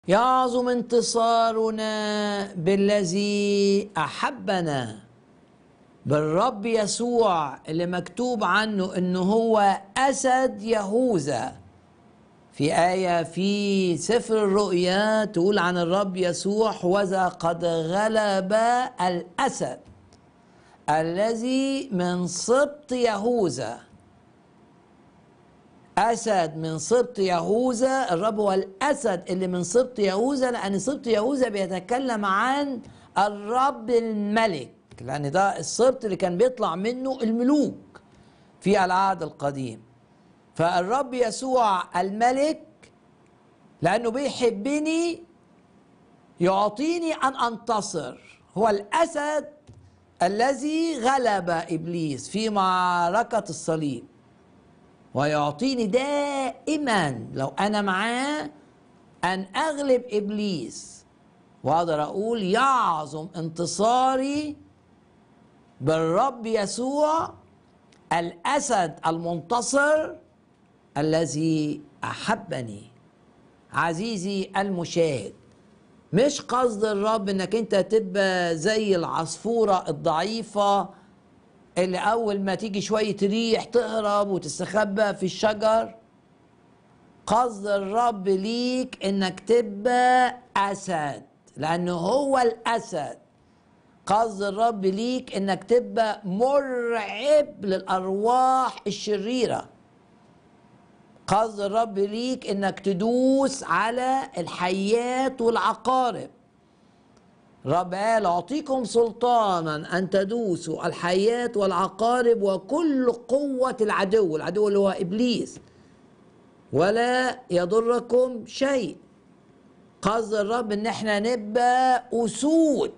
يعظم انتصارنا بالذي احبنا بالرب يسوع اللي مكتوب عنه انه هو اسد يهوذا في آية في سفر الرؤيا تقول عن الرب يسوع وذا قد غلب الأسد الذي من سبط يهوذا أسد من سبط يهوذا الرب هو الأسد اللي من سبط يهوذا لأن سبط يهوذا بيتكلم عن الرب الملك لأن ده السبط اللي كان بيطلع منه الملوك في العهد القديم فالرب يسوع الملك لأنه بيحبني يعطيني أن أنتصر هو الأسد الذي غلب إبليس في معركة الصليب ويعطيني دائما لو أنا معاه أن أغلب إبليس وأقدر أقول يعظم انتصاري بالرب يسوع الأسد المنتصر الذي أحبني عزيزي المشاهد مش قصد الرب انك انت تبقى زي العصفورة الضعيفة اللي اول ما تيجي شوية ريح تهرب وتستخبى في الشجر قصد الرب ليك انك تبقى اسد لانه هو الاسد قصد الرب ليك انك تبقى مرعب للارواح الشريره قصد الرب ليك انك تدوس على الحيات والعقارب رب قال اعطيكم سلطانا ان تدوسوا الحيات والعقارب وكل قوة العدو العدو اللي هو ابليس ولا يضركم شيء قصد الرب ان احنا نبقى اسود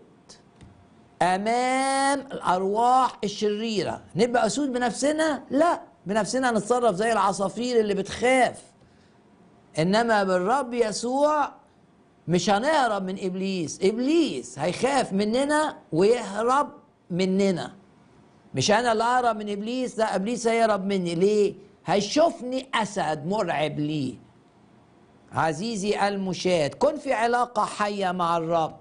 امام الارواح الشريرة نبقى اسود بنفسنا لا بنفسنا نتصرف زي العصافير اللي بتخاف انما بالرب يسوع مش هنهرب من ابليس ابليس هيخاف مننا ويهرب مننا مش انا اللي اهرب من ابليس لا ابليس هيهرب مني ليه هيشوفني اسد مرعب ليه عزيزي المشاهد كن في علاقة حية مع الرب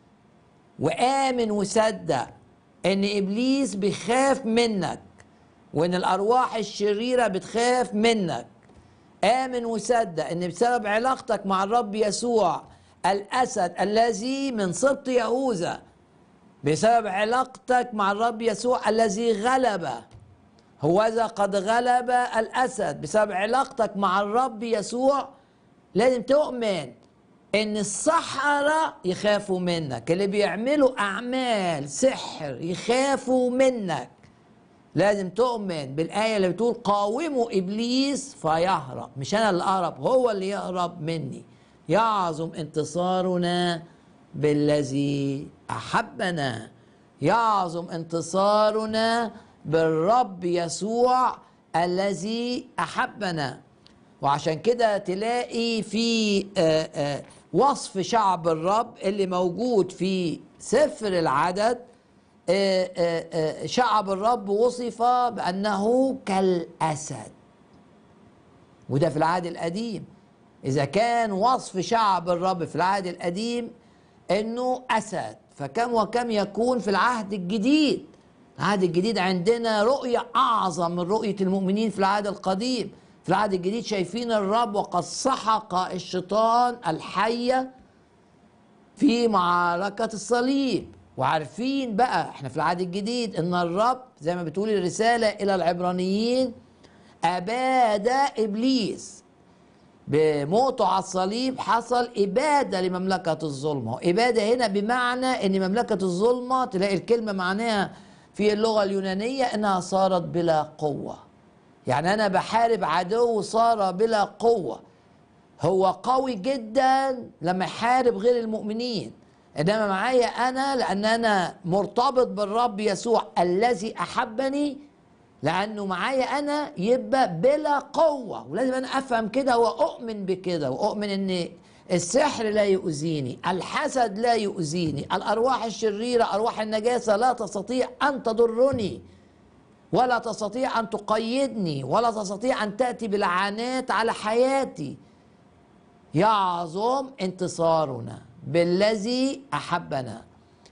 وآمن وصدق إن إبليس بيخاف منك وان الارواح الشريره بتخاف منك امن وصدق ان بسبب علاقتك مع الرب يسوع الاسد الذي من سبط يهوذا بسبب علاقتك مع الرب يسوع الذي غلب هوذا قد غلب الاسد بسبب علاقتك مع الرب يسوع لازم تؤمن ان السحرة يخافوا منك اللي بيعملوا اعمال سحر يخافوا منك لازم تؤمن بالآية اللي بتقول قاوموا إبليس فيهرب مش أنا اللي أهرب هو اللي يهرب مني يعظم انتصارنا بالذي أحبنا يعظم انتصارنا بالرب يسوع الذي أحبنا وعشان كده تلاقي في آآ آآ وصف شعب الرب اللي موجود في سفر العدد آآ آآ شعب الرب وصف بأنه كالأسد وده في العهد القديم إذا كان وصف شعب الرب في العهد القديم أنه أسد فكم وكم يكون في العهد الجديد العهد الجديد عندنا رؤية أعظم من رؤية المؤمنين في العهد القديم في العهد الجديد شايفين الرب وقد سحق الشيطان الحية في معركة الصليب وعارفين بقى احنا في العهد الجديد ان الرب زي ما بتقول الرسالة الى العبرانيين اباد ابليس بموته على الصليب حصل ابادة لمملكة الظلمة ابادة هنا بمعنى ان مملكة الظلمة تلاقي الكلمة معناها في اللغة اليونانية انها صارت بلا قوة يعني انا بحارب عدو صار بلا قوة هو قوي جدا لما يحارب غير المؤمنين انما معايا انا لان انا مرتبط بالرب يسوع الذي احبني لانه معايا انا يبقى بلا قوه ولازم انا افهم كده واؤمن بكده واؤمن ان السحر لا يؤذيني الحسد لا يؤذيني الارواح الشريره ارواح النجاسه لا تستطيع ان تضرني ولا تستطيع ان تقيدني ولا تستطيع ان تاتي بلعنات على حياتي يعظم انتصارنا بالذي احبنا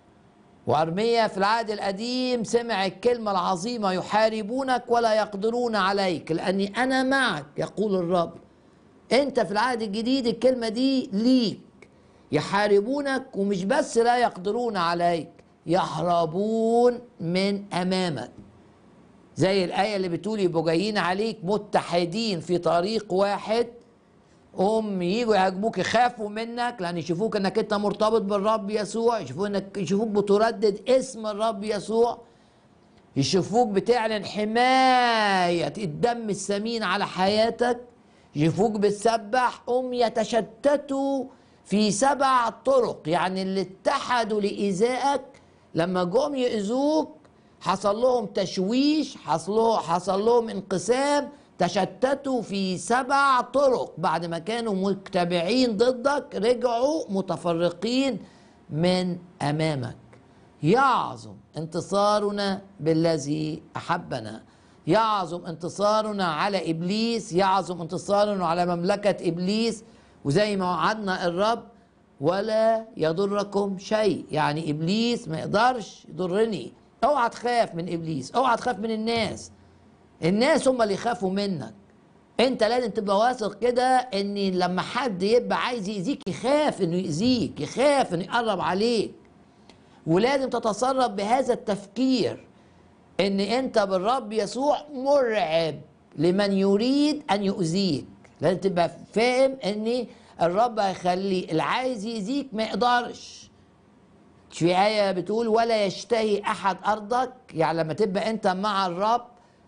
وارميا في العهد القديم سمع الكلمه العظيمه يحاربونك ولا يقدرون عليك لاني انا معك يقول الرب انت في العهد الجديد الكلمه دي ليك يحاربونك ومش بس لا يقدرون عليك يهربون من امامك زي الايه اللي بتقول يبقوا جايين عليك متحدين في طريق واحد هم يجوا يهاجموك يخافوا منك لان يشوفوك انك انت مرتبط بالرب يسوع يشوفوك انك يشوفوك بتردد اسم الرب يسوع يشوفوك بتعلن حماية الدم الثمين على حياتك يشوفوك بتسبح هم يتشتتوا في سبع طرق يعني اللي اتحدوا لإيذائك لما جم يأذوك حصل لهم تشويش حصل حصل لهم انقسام تشتتوا في سبع طرق بعد ما كانوا مجتمعين ضدك رجعوا متفرقين من امامك يعظم انتصارنا بالذي احبنا يعظم انتصارنا على ابليس يعظم انتصارنا على مملكه ابليس وزي ما وعدنا الرب ولا يضركم شيء يعني ابليس ما يقدرش يضرني اوعى تخاف من ابليس اوعى تخاف من الناس الناس هم اللي يخافوا منك انت لازم تبقى واثق كده ان لما حد يبقى عايز يأذيك يخاف انه يأذيك يخاف انه يقرب عليك ولازم تتصرف بهذا التفكير ان انت بالرب يسوع مرعب لمن يريد ان يؤذيك لازم تبقى فاهم ان الرب هيخلي اللي عايز يأذيك ما يقدرش في آية بتقول ولا يشتهي أحد أرضك يعني لما تبقى أنت مع الرب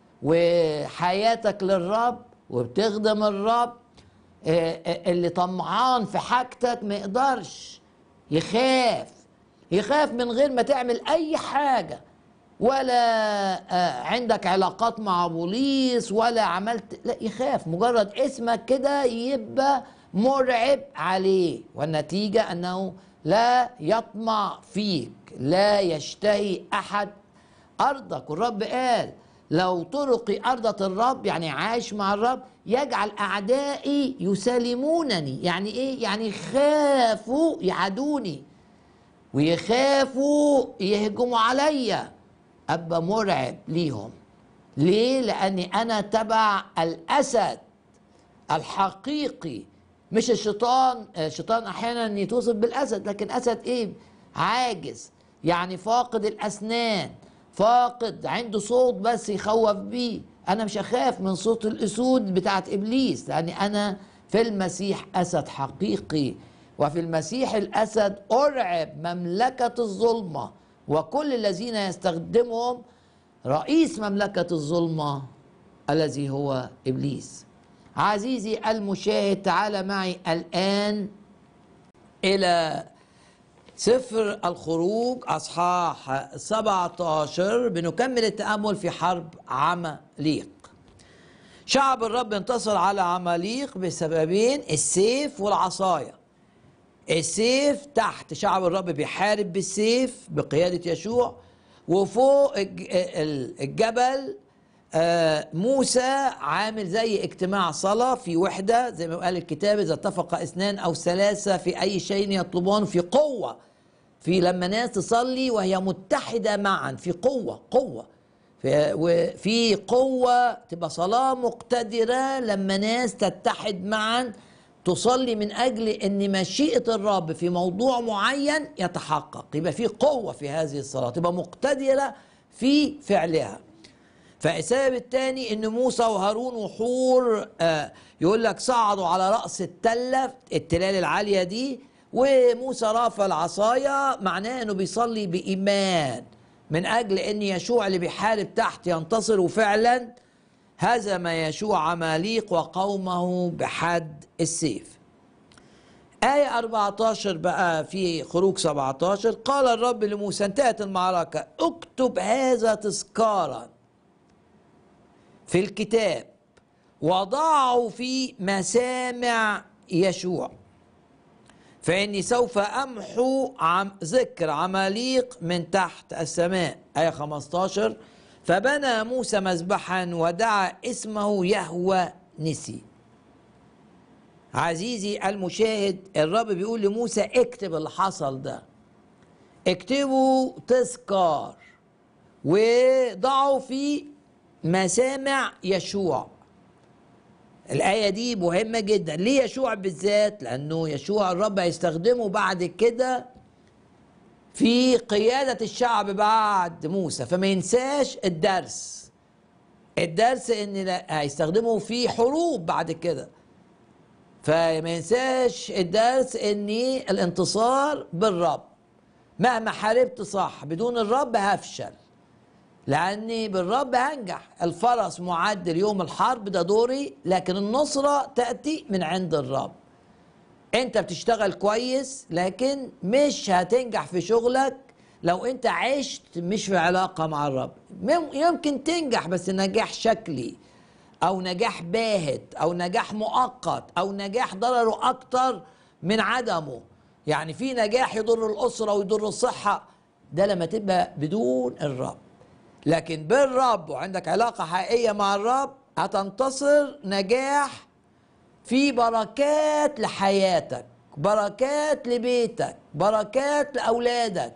وحياتك للرب وبتخدم الرب اللي طمعان في حاجتك ما يقدرش يخاف يخاف من غير ما تعمل اي حاجه ولا عندك علاقات مع بوليس ولا عملت لا يخاف مجرد اسمك كده يبقى مرعب عليه والنتيجه انه لا يطمع فيك لا يشتهي احد ارضك والرب قال لو طرقي أرضة الرب يعني عايش مع الرب يجعل أعدائي يسالمونني يعني إيه؟ يعني يخافوا يعادوني ويخافوا يهجموا عليا أبقى مرعب ليهم ليه؟ لأني أنا تبع الأسد الحقيقي مش الشيطان الشيطان أحيانا يتوصف بالأسد لكن أسد إيه؟ عاجز يعني فاقد الأسنان فاقد عنده صوت بس يخوف بيه انا مش اخاف من صوت الاسود بتاعت ابليس لاني انا في المسيح اسد حقيقي وفي المسيح الاسد ارعب مملكه الظلمه وكل الذين يستخدمهم رئيس مملكه الظلمه الذي هو ابليس عزيزي المشاهد تعال معي الان الى سفر الخروج اصحاح 17 بنكمل التامل في حرب عماليق شعب الرب انتصر على عماليق بسببين السيف والعصايه السيف تحت شعب الرب بيحارب بالسيف بقياده يشوع وفوق الجبل موسى عامل زي اجتماع صلاة في وحدة زي ما قال الكتاب إذا اتفق اثنان أو ثلاثة في أي شيء يطلبون في قوة في لما ناس تصلي وهي متحدة معا في قوة قوة وفي قوة تبقى صلاة مقتدرة لما ناس تتحد معا تصلي من أجل أن مشيئة الرب في موضوع معين يتحقق يبقى في قوة في هذه الصلاة تبقى مقتدرة في فعلها فالسبب الثاني ان موسى وهارون وحور آه يقول لك صعدوا على راس التله التلال العاليه دي وموسى رافع العصايه معناه انه بيصلي بايمان من اجل ان يشوع اللي بيحارب تحت ينتصر وفعلا هزم يشوع عماليق وقومه بحد السيف آية 14 بقى في خروج 17 قال الرب لموسى انتهت المعركة اكتب هذا تذكارا في الكتاب وضعه في مسامع يشوع فإني سوف أمحو عم ذكر عماليق من تحت السماء آية 15 فبنى موسى مذبحا ودعا اسمه يهوى نسي عزيزي المشاهد الرب بيقول لموسى اكتب اللي حصل ده اكتبوا تذكار وضعوا في مسامع يشوع الآية دي مهمة جدا ليه يشوع بالذات لأنه يشوع الرب هيستخدمه بعد كده في قيادة الشعب بعد موسى فما ينساش الدرس الدرس ان هيستخدمه في حروب بعد كده فما ينساش الدرس ان الانتصار بالرب مهما حاربت صح بدون الرب هفشل لاني بالرب هنجح الفرس معد ليوم الحرب ده دوري لكن النصرة تأتي من عند الرب انت بتشتغل كويس لكن مش هتنجح في شغلك لو انت عشت مش في علاقة مع الرب يمكن تنجح بس نجاح شكلي او نجاح باهت او نجاح مؤقت او نجاح ضرره اكتر من عدمه يعني في نجاح يضر الاسرة ويضر الصحة ده لما تبقى بدون الرب لكن بالرب وعندك علاقة حقيقية مع الرب هتنتصر نجاح في بركات لحياتك بركات لبيتك بركات لأولادك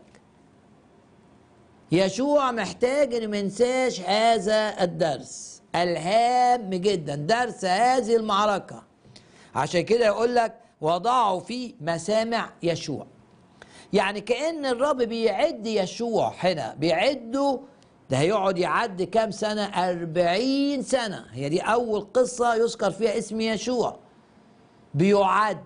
يشوع محتاج ان ما ينساش هذا الدرس الهام جدا درس هذه المعركة عشان كده يقول لك وضعوا في مسامع يشوع يعني كأن الرب بيعد يشوع هنا بيعده ده هيقعد يعد كام سنة أربعين سنة هي دي أول قصة يذكر فيها اسم يشوع بيعد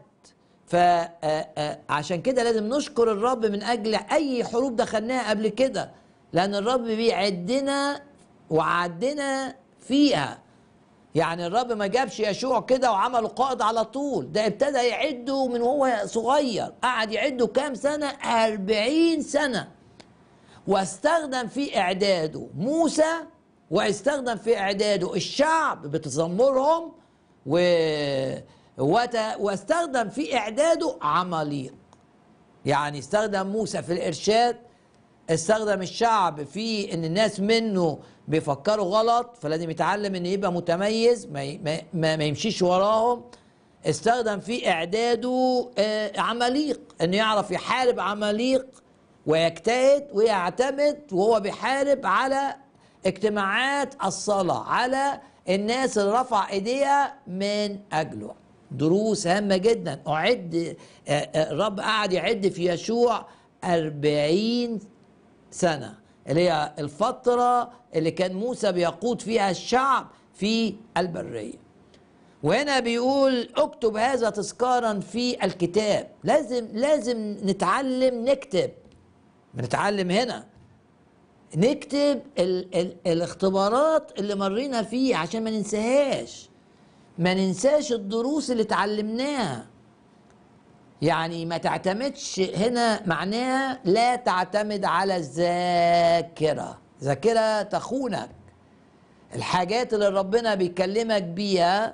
فعشان كده لازم نشكر الرب من أجل أي حروب دخلناها قبل كده لأن الرب بيعدنا وعدنا فيها يعني الرب ما جابش يشوع كده وعمله قائد على طول ده ابتدى يعده من وهو صغير قعد يعده كام سنة أربعين سنة واستخدم في إعداده موسى واستخدم في إعداده الشعب بتذمرهم و... وت... واستخدم في إعداده عماليق يعني استخدم موسى في الإرشاد استخدم الشعب في ان الناس منه بيفكروا غلط فلازم يتعلم ان يبقى متميز ما, ما, ما يمشيش وراهم استخدم في اعداده عماليق انه يعرف يحارب عماليق ويجتهد ويعتمد وهو بيحارب على اجتماعات الصلاة على الناس اللي رفع ايديها من اجله دروس هامة جدا اعد الرب قعد يعد في يشوع أربعين سنة اللي هي الفترة اللي كان موسى بيقود فيها الشعب في البرية وهنا بيقول اكتب هذا تذكارا في الكتاب لازم لازم نتعلم نكتب بنتعلم هنا نكتب ال ال الاختبارات اللي مرينا فيه عشان ما ننساهاش ما ننساش الدروس اللي اتعلمناها يعني ما تعتمدش هنا معناها لا تعتمد على الذاكرة ذاكرة تخونك الحاجات اللي ربنا بيكلمك بيها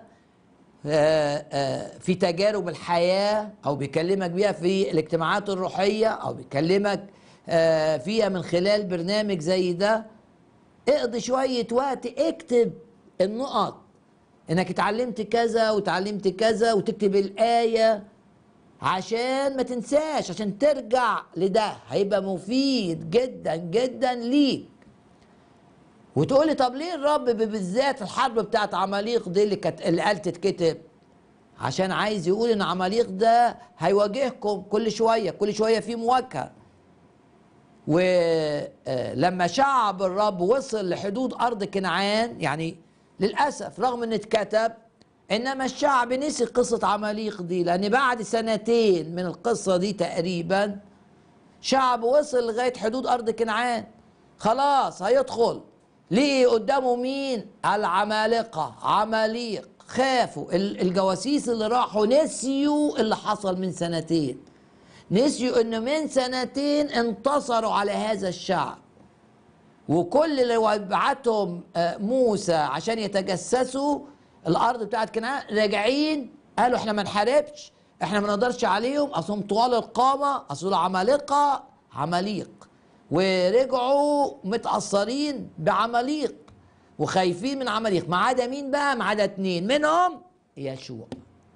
في تجارب الحياة أو بيكلمك بيها في الاجتماعات الروحية أو بيكلمك فيها من خلال برنامج زي ده اقضي شوية وقت اكتب النقط انك اتعلمت كذا وتعلمت كذا وتكتب الآية عشان ما تنساش عشان ترجع لده هيبقى مفيد جدا جدا ليك وتقولي طب ليه الرب بالذات الحرب بتاعت عماليق دي اللي كانت اللي قال تتكتب عشان عايز يقول ان عماليق ده هيواجهكم كل شويه كل شويه في مواجهه ولما شعب الرب وصل لحدود ارض كنعان يعني للاسف رغم ان اتكتب انما الشعب نسي قصه عماليق دي لان بعد سنتين من القصه دي تقريبا شعب وصل لغايه حدود ارض كنعان خلاص هيدخل ليه قدامه مين العمالقه عماليق خافوا الجواسيس اللي راحوا نسيوا اللي حصل من سنتين نسيوا انه من سنتين انتصروا على هذا الشعب وكل اللي بعتهم موسى عشان يتجسسوا الارض بتاعت كنعان راجعين قالوا احنا ما نحاربش احنا ما نقدرش عليهم اصلهم طوال القامه اصل عمالقه عماليق ورجعوا متاثرين بعماليق وخايفين من عماليق ما عدا مين بقى ما عدا اتنين منهم يشوع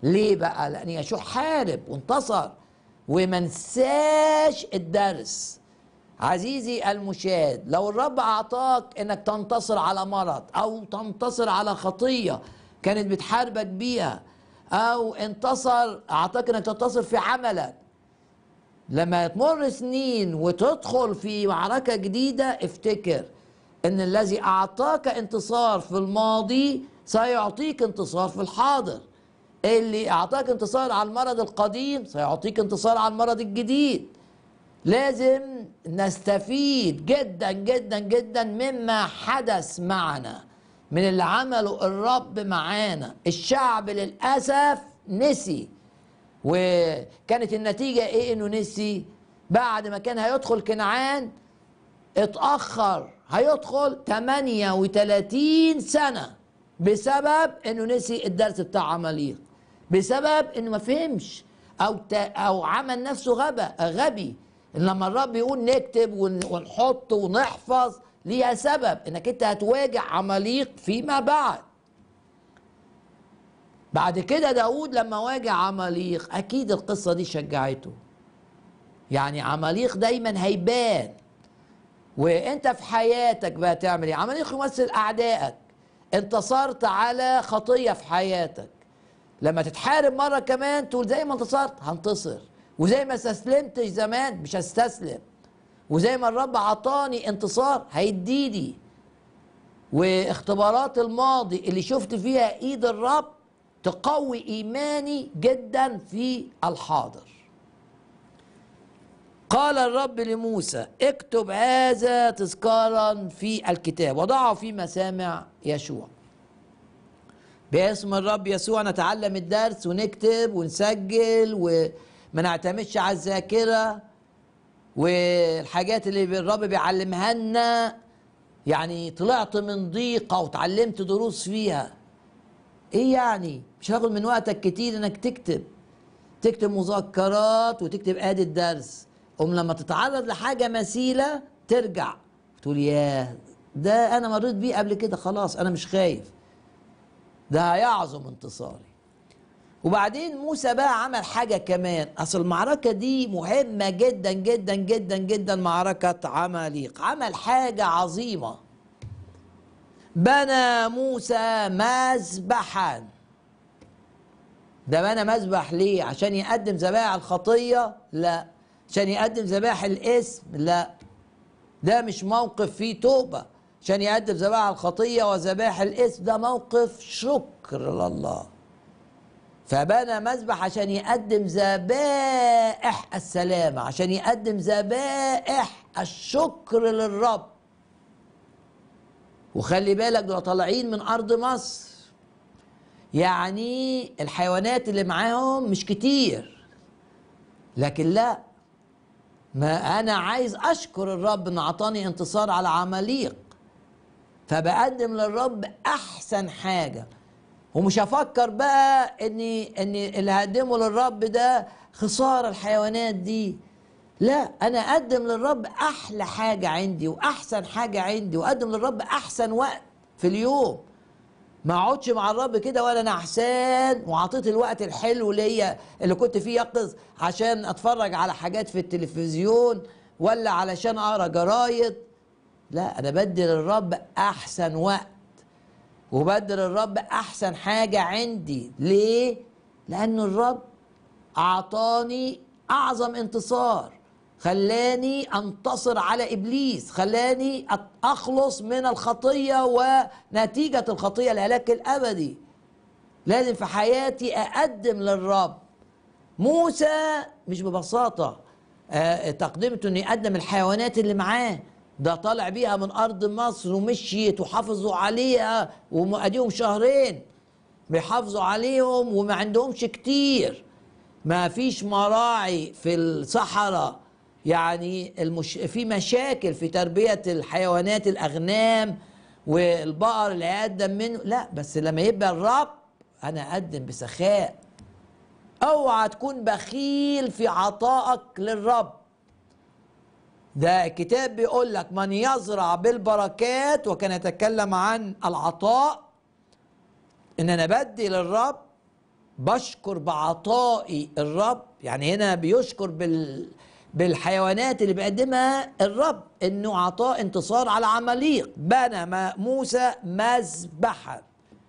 ليه بقى لان يشوع حارب وانتصر ومنساش الدرس عزيزي المشاهد لو الرب اعطاك انك تنتصر على مرض او تنتصر على خطيه كانت بتحاربك بيها او انتصر اعطاك انك تنتصر في عملك لما تمر سنين وتدخل في معركه جديده افتكر ان الذي اعطاك انتصار في الماضي سيعطيك انتصار في الحاضر اللي اعطاك انتصار على المرض القديم سيعطيك انتصار على المرض الجديد لازم نستفيد جدا جدا جدا مما حدث معنا من اللي عمله الرب معانا الشعب للاسف نسي وكانت النتيجه ايه انه نسي بعد ما كان هيدخل كنعان اتاخر هيدخل 38 سنه بسبب انه نسي الدرس بتاع عماليق بسبب انه ما فهمش او او عمل نفسه غبى غبي لما الرب يقول نكتب ونحط ونحفظ ليها سبب انك انت هتواجه عماليق فيما بعد بعد كده داود لما واجه عماليق اكيد القصة دي شجعته يعني عماليق دايما هيبان وانت في حياتك بقى تعمل ايه عماليق يمثل اعدائك انتصرت على خطية في حياتك لما تتحارب مرة كمان تقول زي ما انتصرت هنتصر وزي ما استسلمتش زمان مش هستسلم وزي ما الرب عطاني انتصار هيديني واختبارات الماضي اللي شفت فيها ايد الرب تقوي ايماني جدا في الحاضر قال الرب لموسى اكتب هذا تذكارا في الكتاب وضعه في مسامع يشوع باسم الرب يسوع نتعلم الدرس ونكتب ونسجل وما نعتمدش على الذاكره والحاجات اللي الرب بيعلمها لنا يعني طلعت من ضيقه وتعلمت دروس فيها ايه يعني مش هاخد من وقتك كتير انك تكتب تكتب مذكرات وتكتب ادي الدرس قوم لما تتعرض لحاجه مثيله ترجع تقول ياه ده انا مريت بيه قبل كده خلاص انا مش خايف ده هيعظم انتصاري وبعدين موسى بقى عمل حاجه كمان اصل المعركه دي مهمه جدا جدا جدا جدا معركه عماليق عمل حاجه عظيمه بنى موسى مذبحا ده بنى مذبح ليه عشان يقدم ذبائح الخطيه لا عشان يقدم ذبائح الاسم لا ده مش موقف فيه توبه عشان يقدم ذبائح الخطيه وذبائح الاسم ده موقف شكر لله فبنى مذبح عشان يقدم ذبائح السلامة عشان يقدم ذبائح الشكر للرب وخلي بالك دول طالعين من أرض مصر يعني الحيوانات اللي معاهم مش كتير لكن لا ما أنا عايز أشكر الرب إن أعطاني انتصار على عماليق فبقدم للرب أحسن حاجة ومش هفكر بقى اني اني اللي هقدمه للرب ده خساره الحيوانات دي لا انا اقدم للرب احلى حاجه عندي واحسن حاجه عندي واقدم للرب احسن وقت في اليوم ما اقعدش مع الرب كده ولا نعسان وعطيت الوقت الحلو ليا اللي كنت فيه يقظ عشان اتفرج على حاجات في التلفزيون ولا علشان اقرا جرايد لا انا بدي للرب احسن وقت وبدل الرب احسن حاجه عندي ليه لان الرب اعطاني اعظم انتصار خلاني انتصر على ابليس خلاني اخلص من الخطيه ونتيجه الخطيه الهلاك الابدي لازم في حياتي اقدم للرب موسى مش ببساطه آه تقدمته انه يقدم الحيوانات اللي معاه ده طالع بيها من ارض مصر ومشيت وحافظوا عليها واديهم شهرين بيحافظوا عليهم وما عندهمش كتير ما فيش مراعي في الصحراء يعني المش... في مشاكل في تربية الحيوانات الأغنام والبقر اللي هيقدم منه لا بس لما يبقى الرب أنا أقدم بسخاء اوعى تكون بخيل في عطائك للرب ده الكتاب بيقول لك من يزرع بالبركات وكان يتكلم عن العطاء ان انا بدي للرب بشكر بعطائي الرب يعني هنا بيشكر بال بالحيوانات اللي بيقدمها الرب انه عطاء انتصار على عماليق بنى موسى مذبحا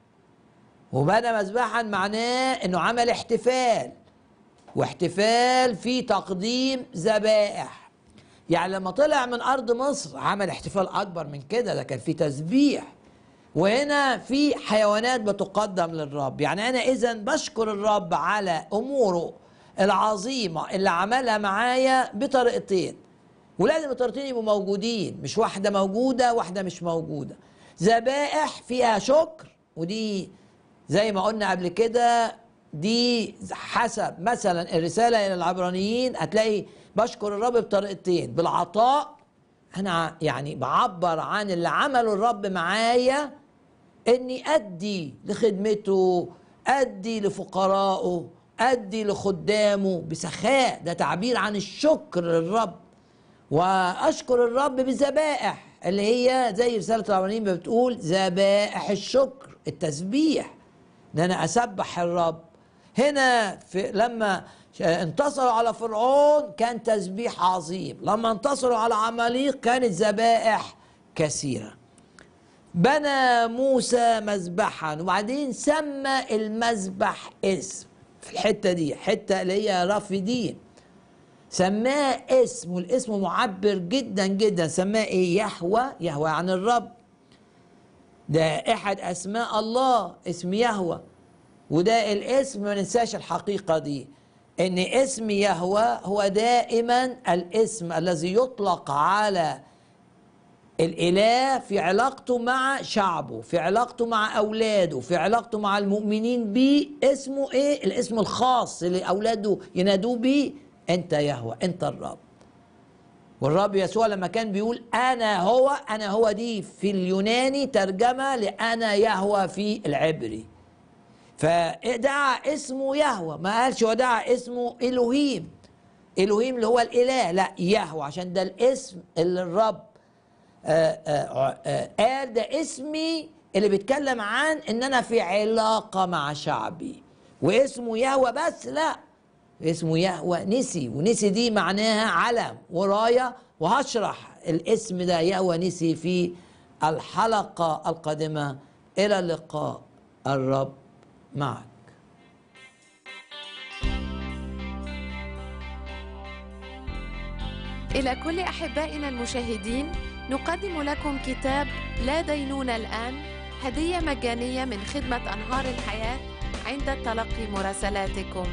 وبنى مذبحا معناه انه عمل احتفال واحتفال في تقديم ذبائح يعني لما طلع من ارض مصر عمل احتفال اكبر من كده ده كان في تسبيح وهنا في حيوانات بتقدم للرب يعني انا اذا بشكر الرب على اموره العظيمه اللي عملها معايا بطريقتين ولازم الطريقتين يبقوا موجودين مش واحده موجوده واحده مش موجوده ذبائح فيها شكر ودي زي ما قلنا قبل كده دي حسب مثلا الرساله الى العبرانيين هتلاقي بشكر الرب بطريقتين بالعطاء انا يعني بعبر عن اللي عمله الرب معايا اني ادي لخدمته ادي لفقرائه ادي لخدامه بسخاء ده تعبير عن الشكر للرب واشكر الرب بذبائح اللي هي زي رساله العبرانيين بتقول ذبائح الشكر التسبيح ان انا اسبح الرب هنا في لما انتصروا على فرعون كان تسبيح عظيم لما انتصروا على عماليق كانت ذبائح كثيره بنى موسى مذبحا وبعدين سمى المذبح اسم في الحته دي حته اللي هي رافدين سماه اسم والاسم معبر جدا جدا سماه ايه يهوى يهوى عن الرب ده احد اسماء الله اسم يهوى وده الاسم ما ننساش الحقيقه دي ان اسم يهوى هو دائما الاسم الذي يطلق على الاله في علاقته مع شعبه في علاقته مع اولاده في علاقته مع المؤمنين بيه اسمه ايه الاسم الخاص اللي اولاده ينادوه بيه انت يهوى انت الرب والرب يسوع لما كان بيقول انا هو انا هو دي في اليوناني ترجمه لانا يهوى في العبري فدعا اسمه يهوى ما قالش هو دعا اسمه الوهيم الوهيم اللي هو الاله لا يهوى عشان ده الاسم اللي الرب آآ آآ قال ده اسمي اللي بيتكلم عن ان انا في علاقه مع شعبي واسمه يهوى بس لا اسمه يهوى نسي ونسي دي معناها علم ورايه وهشرح الاسم ده يهوى نسي في الحلقه القادمه الى اللقاء الرب معك إلى كل أحبائنا المشاهدين نقدم لكم كتاب لا دينون الآن هدية مجانية من خدمة أنهار الحياة عند تلقي مراسلاتكم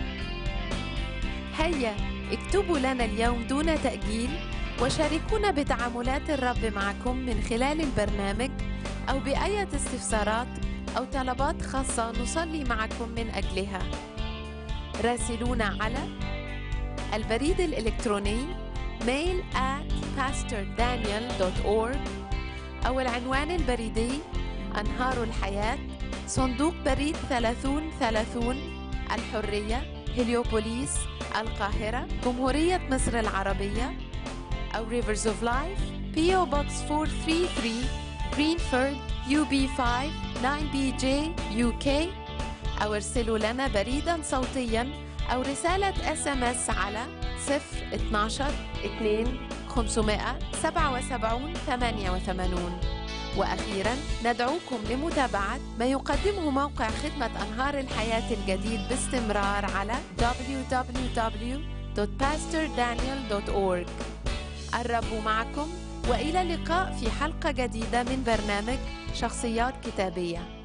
هيا اكتبوا لنا اليوم دون تأجيل وشاركونا بتعاملات الرب معكم من خلال البرنامج أو بأية استفسارات أو طلبات خاصة نصلي معكم من أجلها راسلونا على البريد الإلكتروني mail at pastordaniel.org أو العنوان البريدي أنهار الحياة صندوق بريد 3030 الحرية هليوبوليس القاهرة جمهورية مصر العربية أو Rivers of Life PO Box 433 Greenford UB5 9BJ UK أو ارسلوا لنا بريدا صوتيا أو رسالة اس ام اس على 012 2 577 88 وأخيرا ندعوكم لمتابعة ما يقدمه موقع خدمة أنهار الحياة الجديد باستمرار على www.pastordaniel.org الرب معكم وإلى اللقاء في حلقة جديدة من برنامج شخصيات كتابية